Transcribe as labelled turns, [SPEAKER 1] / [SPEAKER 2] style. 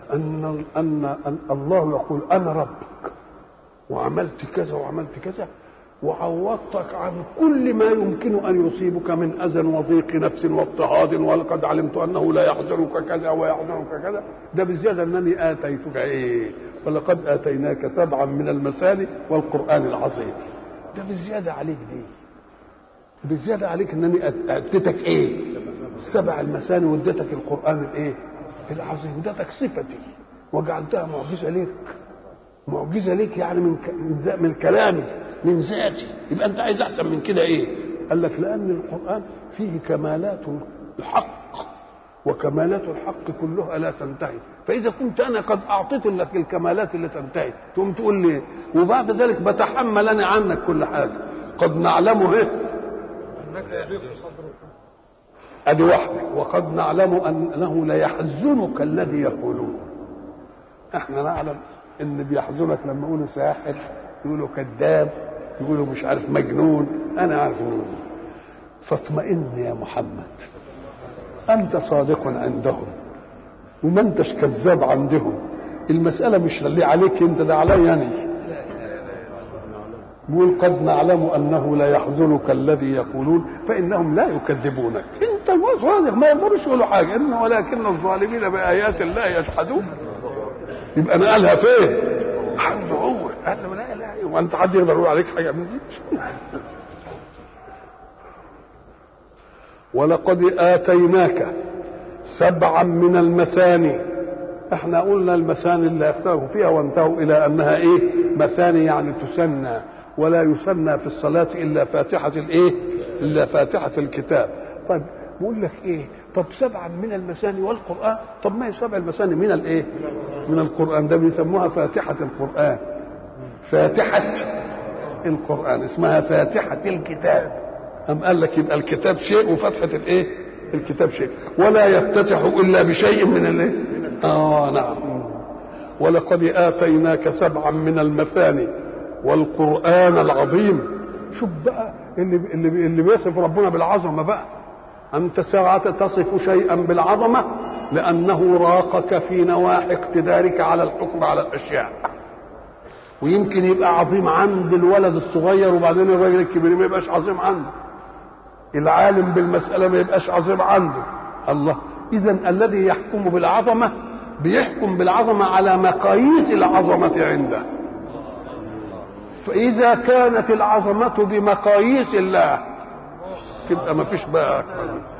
[SPEAKER 1] أن أن أن الله يقول أنا ربك وعملت كذا وعملت كذا وعوضتك عن كل ما يمكن ان يصيبك من اذى وضيق نفس واضطهاد ولقد علمت انه لا يحزنك كذا ويحزنك كذا ده بزياده انني اتيتك ايه ولقد اتيناك سبعا من المثاني والقران العظيم ده بزياده عليك دي بزياده عليك انني اديتك ايه سبع المثاني واديتك القران الايه العظيم اديتك صفتي وجعلتها معجزه ليك معجزه ليك يعني من من, من كلامي من ذاتي يبقى انت عايز احسن من كده ايه قال لك لان القران فيه كمالات الحق وكمالات الحق كلها لا تنتهي فاذا كنت انا قد اعطيت لك الكمالات اللي تنتهي تقوم تقول لي وبعد ذلك بتحمل انا عنك كل حاجه قد نعلمه ايه ادي واحده وقد نعلم انه ليحزنك الذي يقولون احنا نعلم ان بيحزنك لما يقولوا ساحر يقولوا كذاب يقولوا مش عارف مجنون انا عارف مين فاطمئن يا محمد انت صادق عندهم وما انتش كذاب عندهم المسألة مش اللي عليك انت ده علي يعني يقول قد نعلم انه لا يحزنك الذي يقولون فانهم لا يكذبونك انت صادق ما يقدرش يقولوا حاجه ان ولكن الظالمين بايات الله يجحدون يبقى نقلها فين؟ عنده هو قال له لا لا وانت حد يقدر يقول عليك حاجه من دي ولقد اتيناك سبعا من المثاني احنا قلنا المثاني اللي اختلفوا فيها وانتهوا الى انها ايه مثاني يعني تسنى ولا يسنى في الصلاة إلا فاتحة الإيه؟ إلا فاتحة الكتاب. طيب بقول لك إيه؟ طب سبعا من المثاني والقرآن، طب ما هي سبع المثاني من الإيه؟ من القرآن ده بيسموها فاتحة القرآن. فاتحة القرآن اسمها فاتحة الكتاب. أم قال لك يبقى الكتاب شيء وفتحة الإيه؟ الكتاب شيء، ولا يفتتح إلا بشيء من الإيه؟ آه نعم. ولقد آتيناك سبعا من المثاني والقرآن العظيم شوف بقى اللي اللي اللي بيصف ربنا بالعظمة بقى أنت ساعة تصف شيئا بالعظمة لأنه راقك في نواحي اقتدارك على الحكم على الأشياء ويمكن يبقى عظيم عند الولد الصغير وبعدين الراجل الكبير ما يبقاش عظيم عنده العالم بالمسألة ما يبقاش عظيم عنده الله إذا الذي يحكم بالعظمة بيحكم بالعظمة على مقاييس العظمة عنده فإذا كانت العظمة بمقاييس الله تبقى ما فيش بقى أكبر